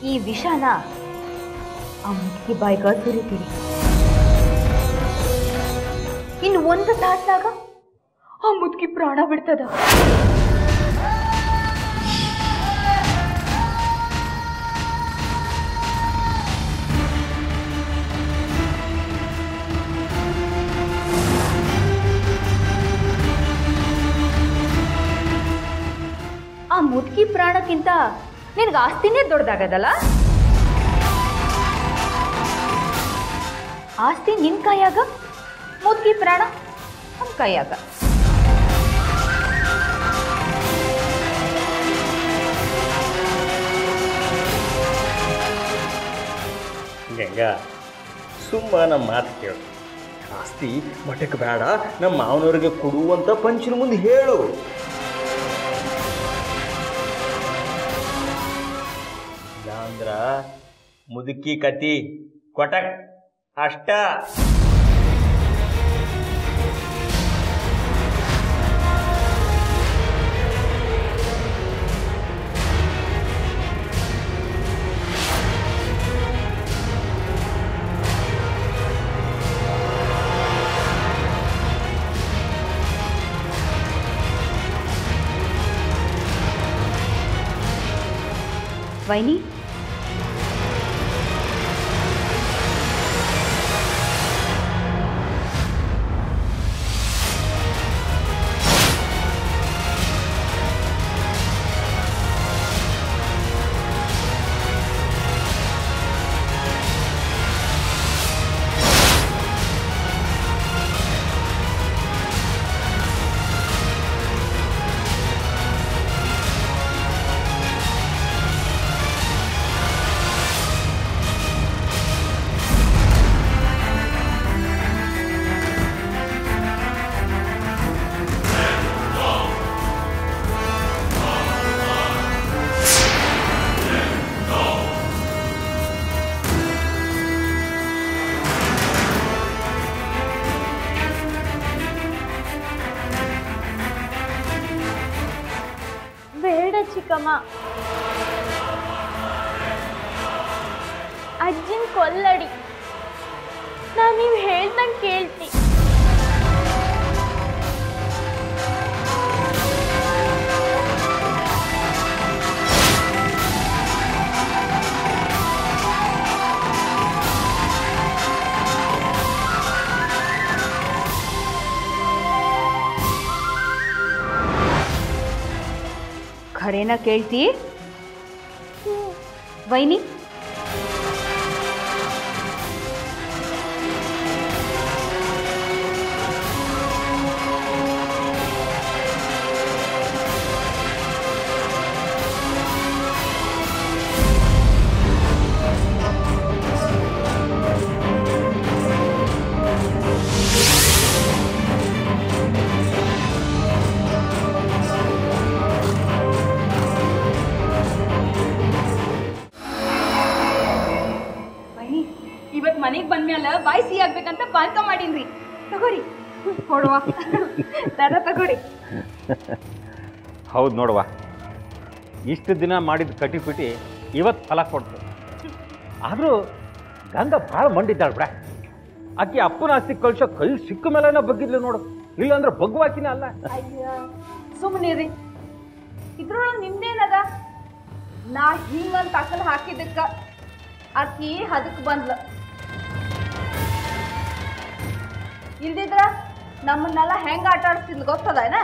ಈ ವಿಷನ ಆ ಮುದುಕಿ ಬಾಯಿಗ ಸುರಿತೀರಿ ಇನ್ನು ಒಂದು ತಾಸ್ನಾಗ ಆ ಮುದುಕಿ ಪ್ರಾಣ ಬಿಡ್ತದ ಆ ಮುದುಕಿ ಪ್ರಾಣಕ್ಕಿಂತ ನಿನಗೆ ಆಸ್ತಿನೇ ದೊಡ್ಡದಾಗದಲ್ಲ ಆಸ್ತಿ ನಿನ್ ಕೈಯಾಗ ಮುದುಕಿ ಪ್ರಾಣ ನಮ್ಮ ಕೈಯಾಗ ಗಂಗಾ ಸುಮ್ಮ ನಮ್ಮ ಮಾತು ಕೇಳು ಆಸ್ತಿ ಮಠಕ್ಕೆ ಬೇಡ ನಮ್ಮ ಮಾವನವ್ರಿಗೆ ಕೊಡುವಂತ ಪಂಚನ ಮುಂದೆ ಹೇಳು ಇಲ್ಲಾಂದ್ರ ಮುದುಕಿ ಕತಿ ಕೊಟಕ್ ಅಷ್ಟ ವೈನಿ ಬೇಡ ಚಿಕ್ಕಮ್ಮ ಅಜ್ಜಿನ ಕೊಲ್ಲಡಿ ನಾನು ನೀವು ಹೇಳ್ದಂಗೆ ಕೇಳ್ತಿ ಖರೇನ ಕೇಳ್ತಿ ವೈನಿ ಬನ್ನಿ ಇವತ್ ಮನೆಗ್ ಬಂದ್ಮೇಲೆ ಬಾಯ್ ಸಿಹಿ ಆಗ್ಬೇಕಂತ ಪಾಲ್ಕ ಮಾಡೀನ್ರಿ ತಗೋರಿ ಕೊಡುವ ದಾದ ತಗೋರಿ ಹೌದು ನೋಡುವ ಇಷ್ಟು ದಿನ ಮಾಡಿದ ಕಟಿಪಿಟಿ ಇವತ್ತು ಫಲ ಕೊಡ್ತು ಆದರೂ ಗಂಗಾ ಭಾಳ ಮಂಡಿದ್ದಾಳೆ ಬಿಡ ಆಕೆ ಅಪ್ಪನ ಆಸ್ತಿ ಕಳ್ಸೋ ಕೈ ಸಿಕ್ಕ ಮೇಲೆನ ಬಗ್ಗಿದ್ಲು ನೋಡು ಇಲ್ಲಾಂದ್ರೆ ಬಗ್ವಾಕಿನ ಅಲ್ಲ ಅಯ್ಯ ಸುಮ್ಮನಿರಿ ಇದ್ರೊಳಗೆ ನಿಮ್ದೇನದ ನಾ ಹಿಂಗಂತ ತಕಲ್ ಹಾಕಿದ್ದಕ್ಕ ಆಕಿ ಹದಕ್ ಬಂದ್ಲ ಇಲ್ದಿದ್ರ ನಮ್ಮನ್ನೆಲ್ಲ ಹೆಂಗ ಆಟ ಆಡ್ತಿದ್ಲು ಗೊತ್ತದೇನ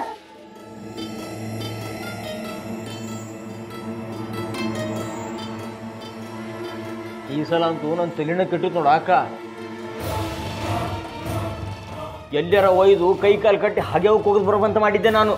ಈ ಸಲ ಅಂತೂ ನನ್ನ ತಲೆನ ಕೆಟ್ಟಿತ್ತು ನೋಡು ಅಕ್ಕ ಎಲ್ಲರ ಒಯ್ದು ಕೈ ಕಾಲು ಕಟ್ಟಿ ಹಾಗೆ ಹೋಗೋದು ಬರುವಂತ ಮಾಡಿದ್ದೆ ನಾನು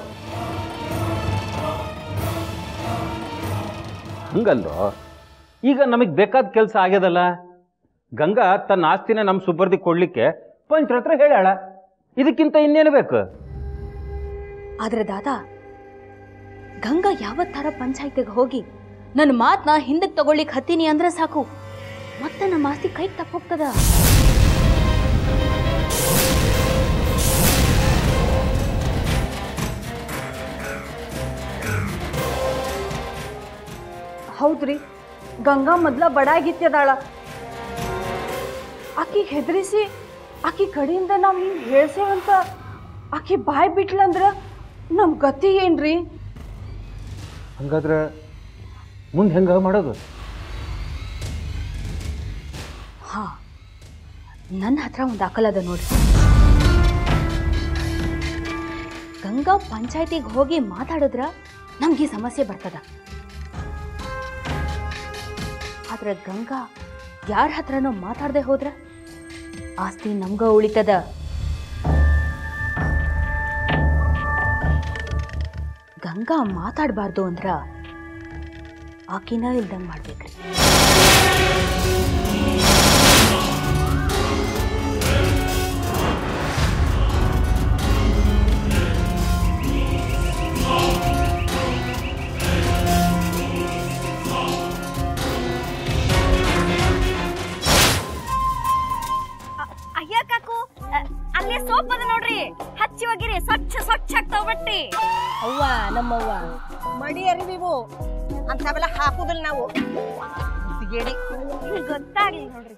ಹಂಗಲ್ಲೋ ಈಗ ನಮಗೆ ಬೇಕಾದ ಕೆಲಸ ಆಗ್ಯದಲ್ಲ ಗಂಗಾ ತನ್ನ ಆಸ್ತಿನ ನಮ್ಮ ಸುಬರ್ದಿ ಕೊಡ್ಲಿಕ್ಕೆ ಪಂಚರ ಹತ್ರ ಹೇಳ್ಯಾಳ ಇದಕ್ಕಿಂತ ಇನ್ನೇನು ಬೇಕು ಆದ್ರೆ ದಾದಾ ಗಂಗಾ ಯಾವತ್ ಥರ ಪಂಚಾಯತಿಗೆ ಹೋಗಿ ನನ್ನ ಮಾತನ್ನ ಹಿಂದಕ್ಕೆ ತಗೊಳ್ಳಿಕ್ ಹತ್ತೀನಿ ಅಂದ್ರೆ ಸಾಕು ಮತ್ತೆ ನಮ್ಮ ಆಸ್ತಿ ಕೈಗೆ ತಪ್ಪೋಗ್ತದ ಹೌದ್ರಿ ಗಂಗಾ ಮೊದ್ಲ ಬಡಾಗಿತ್ಯದಾಳ ಆಕಿ ಹೆದರಿಸಿ ಆಕಿ ಕಡೆಯಿಂದ ನಾವು ಹಿಂಗೆ ಹೇಳ್ಸೇವಂತ ಆಕಿ ಬಾಯ್ ಬಿಟ್ಲಂದ್ರ ನಮ್ಮ ಗತಿ ಏನ್ರಿ ಹಂಗಾದ್ರೆ ಮುಂದೆ ಹೆಂಗೆ ಮಾಡೋದು ಹಾ ನನ್ನ ಹತ್ರ ಒಂದು ಅಕಲ್ ಅದ ನೋಡಿ ಗಂಗಾ ಪಂಚಾಯತಿಗೆ ಹೋಗಿ ಮಾತಾಡಿದ್ರ ನಮ್ಗೆ ಈ ಸಮಸ್ಯೆ ಬರ್ತದ ಆದ್ರೆ ಗಂಗಾ ಯಾರ ಹತ್ರನೂ ಮಾತಾಡದೆ ಹೋದ್ರ ಆಸ್ತಿ ನಮ್ಗ ಉಳಿತದ ಗಂಗಾ ಮಾತಾಡಬಾರ್ದು ಅಂದ್ರ ಆಕಿನ ಇಲ್ದಂಗೆ ಮಾಡ್ಬೇಕ್ರಿ ಅಯ್ಯ ಕಾಕು ಅ, ಅಲ್ಲೇ ಸೋಪ್ ಅದ ನೋಡ್ರಿ ಹಚ್ಚಿ ಹೋಗಿರಿ ಸ್ವಚ್ಛ ಸ್ವಚ್ಛ ಆಗ್ತಾವ ಬಟ್ಟಿ ಅವ್ವ ನಮ್ಮವ್ವ ಮಡಿ ಅರಿವಿವು ಅಂಥವೆಲ್ಲ ಹಾಕುದಿಲ್ಲ ನಾವು ಸಿಗೇಡಿ ಗೊತ್ತಾಗ್ಲಿ ನೋಡ್ರಿ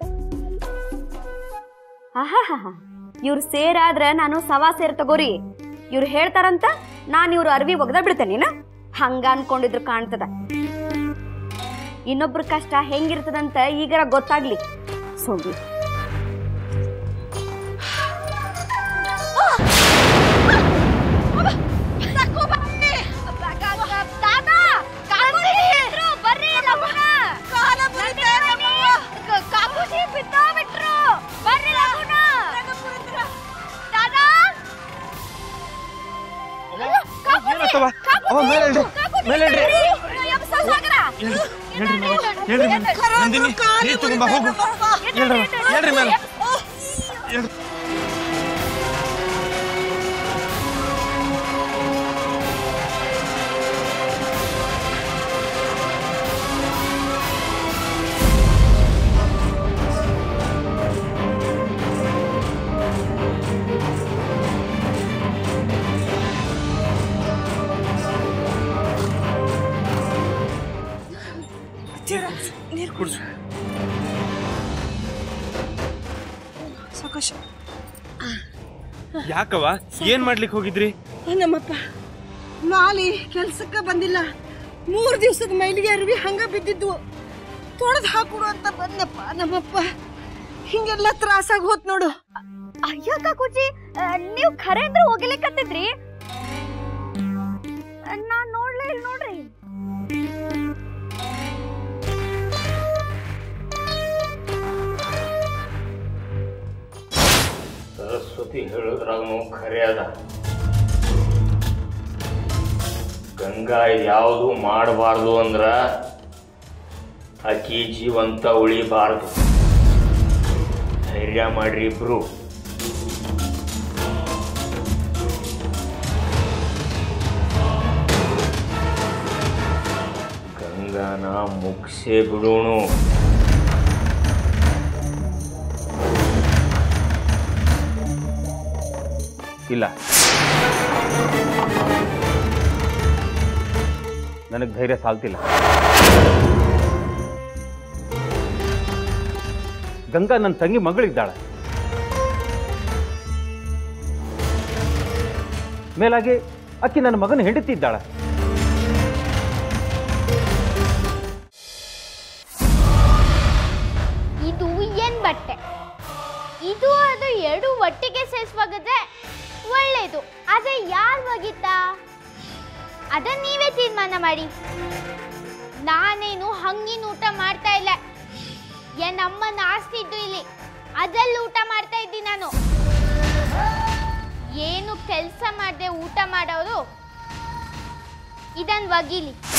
ಆಹಾಹಾ ಇವ್ರು ಸೇರಾದ್ರ ನಾನು ಸವಾ ಸೇರ್ ತಗೋರಿ ಇವ್ರು ಹೇಳ್ತಾರಂತ ನಾನು ಇವ್ರು ಅರ್ವಿ ಒಗ್ದ ಬಿಡ್ತೇನಿನ ಹಂಗ ಅನ್ಕೊಂಡಿದ್ರು ಕಾಣ್ತದ ಇನ್ನೊಬ್ರ ಕಷ್ಟ ಹೆಂಗಿರ್ತದಂತ ಈಗರ ಗೊತ್ತಾಗ್ಲಿ ಸುಳ್ಳಿ ಏನಾಗ್ತವ ಅವ ಮೇಲೆ ಇಳ್ರಿ ಮೇಲೆ ಇಳ್ರಿ ಹೇಳ್ರಿ ಮೇಲೆ ಹೇಳ್ರಿ ಮೇಲೆ ನಂದಿನಿ ನೀರ್ ತಗೊಂಬ ಹೋಗು ಹೇಳ್ರಿ ಹೇಳ್ರಿ ಮೇಲೆ ಹೇಳ್ರಿ ನೀರು ಕುಡ್ಸು ಸಾಕಶ ಯಾಕವ ಏನ್ ಮಾಡ್ಲಿಕ್ಕೆ ಹೋಗಿದ್ರಿ ನಮ್ಮಪ್ಪ ನಾಲಿ ಕೆಲ್ಸಕ್ಕೆ ಬಂದಿಲ್ಲ ಮೂರು ದಿವಸದ ಮೈಲಿಗೆ ಅರಿವಿ ಹಂಗ ಬಿದ್ದಿದ್ವು ತೊಳೆದು ಹಾಕೊಡು ಅಂತ ಬಂದಪ್ಪ ನಮ್ಮಪ್ಪ ಹಿಂಗೆಲ್ಲ ತ್ರಾಸಾಗಿ ಹೋತ್ ನೋಡು ಅಯ್ಯೋ ಕಾಕುಜಿ ನೀವು ಖರೆ ಅಂದ್ರೆ ಹೋಗ್ಲಿಕ್ಕತ್ತಿದ್ರಿ ನಾನ್ ನೋಡ್ಲೇ ಇಲ್ಲ ನೋಡ್ರಿ ಸರಸ್ವತಿ ಹೇಳಿದ್ರಾಗನು ಖರೆ ಅದ ಗಂಗಾ ಯಾವುದು ಮಾಡಬಾರ್ದು ಅಂದ್ರ ಆಕಿ ಜೀವಂತ ಉಳಿಬಾರ್ದು ಧೈರ್ಯ ಮಾಡ್ರಿ ಇಬ್ರು ಗಂಗಾನ ಮುಗಿಸೇ ಬಿಡೋಣ ಇಲ್ಲ ನನಗೆ ಧೈರ್ಯ ಸಾಲ್ತಿಲ್ಲ ಗಂಗಾ ನನ್ನ ತಂಗಿ ಮಗಳಿದ್ದಾಳೆ ಮೇಲಾಗಿ ಅಕ್ಕಿ ನನ್ನ ಮಗನ ಹೆಂಡತಿದ್ದಾಳೆ ಇದು ಏನ್ ಬಟ್ಟೆ ಇದು ಅದು ಎರಡು ಒಟ್ಟಿಗೆ ಸೇರಿಸುವಾಗದ್ರೆ ಒಳ್ಳೇದು ಆದ್ರೆ ಯಾರು ಒಗಿತಾ ಅದನ್ನ ನೀವೇ ತೀರ್ಮಾನ ಮಾಡಿ ನಾನೇನು ಹಂಗಿನ ಊಟ ಮಾಡ್ತಾ ಇಲ್ಲ ಏನ್ ಅಮ್ಮನ ಆಸ್ತಿ ಇದ್ದು ಇಲ್ಲಿ ಅದ್ರಲ್ಲಿ ಊಟ ಮಾಡ್ತಾ ಇದ್ದೀನಿ ನಾನು ಏನು ಕೆಲಸ ಮಾಡದೆ ಊಟ ಮಾಡೋರು ಇದನ್ ಒಗಿಲಿ